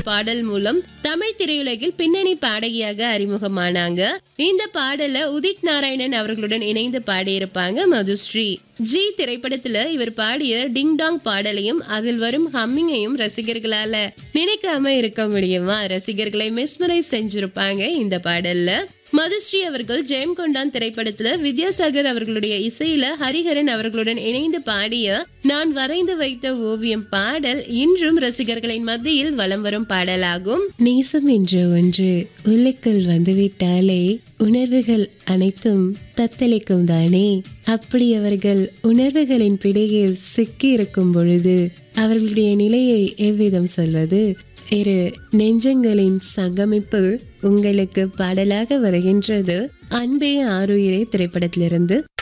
பாடல் மூலம் தமிழ் திரையுலகில் பின்னணி பாடகியாக அறிமுகமானாங்க இந்த பாடல உதித் நாராயணன் அவர்களுடன் இணைந்து பாடியிருப்பாங்க மதுஸ்ரீ ஜி திரைப்படத்துல இவர் பாடிய டிங் டாங் பாடலையும் அதில் வரும் ஹம்மிங்கையும் ரசிகர்களால நினைக்காம இருக்க முடியுமா ரசிகர்களை மிஸ்மரைஸ் செஞ்சிருப்பாங்க இந்த பாடல்ல மதுஸ்ரீ அவர்கள் ஜெயம் கொண்டான் திரைப்படத்துல வித்யாசாகர் அவர்களுடைய இசையில ஹரிஹரன் அவர்களுடன் இணைந்து பாடிய நான் வரைந்து வைத்த ஓவியம் பாடல் இன்றும் ரசிகர்களின் மத்தியில் வலம் வரும் பாடலாகும் நேசம் என்ற ஒன்று உள்ளுக்குள் வந்துவிட்டாலே உணர்வுகள் அனைத்தும் தத்தளிக்கும் தானே அப்படி அவர்கள் உணர்வுகளின் பிடியில் சிக்கி இருக்கும் பொழுது அவர்களுடைய நிலையை எவ்விதம் சொல்வது இரு நெஞ்சங்களின் சங்கமிப்பு உங்களுக்கு பாடலாக வருகின்றது அன்பே ஆறுயிரே திரைப்படத்திலிருந்து